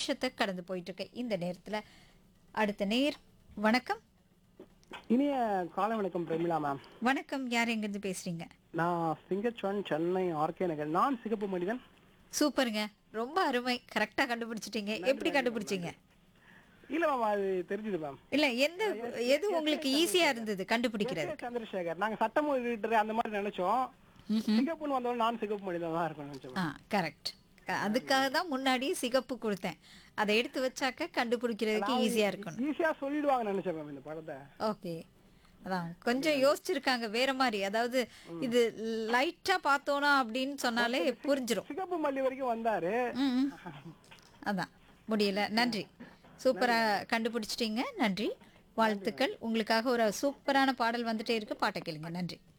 நிமிஷத்தை கடந்து போயிட்டு இருக்கு இந்த நேரத்துல அடுத்த நேர் வணக்கம் இனிய காலை வணக்கம் பிரமிளா மேம் வணக்கம் யார் எங்கிருந்து பேசுறீங்க நான் சிங்கச்சுவன் சென்னை ஆர்கே நகர் நான் சிகப்பு மனிதன் சூப்பருங்க ரொம்ப அருமை கரெக்டா கண்டுபிடிச்சிட்டீங்க எப்படி கண்டுபிடிச்சீங்க இல்ல மேம் அது தெரிஞ்சுது மேம் இல்ல எந்த எது உங்களுக்கு ஈஸியா இருந்தது கண்டுபிடிக்கிறது சந்திரசேகர் நாங்க சட்டம் எடிட்டர் அந்த மாதிரி நினைச்சோம் சிங்கப்புன்னு வந்தோம் நான் சிகப்பு மனிதன் தான் இருக்கணும் நினைச்சோம் ஆ கரெக்ட் அதுக்காக தான் முன்னாடி சிகப்பு கொடுத்தேன் அதை எடுத்து வச்சாக்க கண்டுபிடிக்கிறதுக்கு ஈஸியா இருக்கணும் ஈஸியா சொல்லிடுவாங்க நினைச்சேன் மேம் இந்த படத்தை ஓகே அதான் கொஞ்சம் யோசிச்சிருக்காங்க வேற மாதிரி அதாவது இது லைட்டா பார்த்தோனா அப்படின்னு சொன்னாலே புரிஞ்சிரும் சிகப்பு மல்லி வரைக்கும் வந்தாரு ம், ம். அதான் முடியல நன்றி சூப்பரா கண்டுபிடிச்சிட்டீங்க நன்றி வாழ்த்துக்கள் உங்களுக்காக ஒரு சூப்பரான பாடல் வந்துட்டே இருக்கு பாட்டை கேளுங்க நன்றி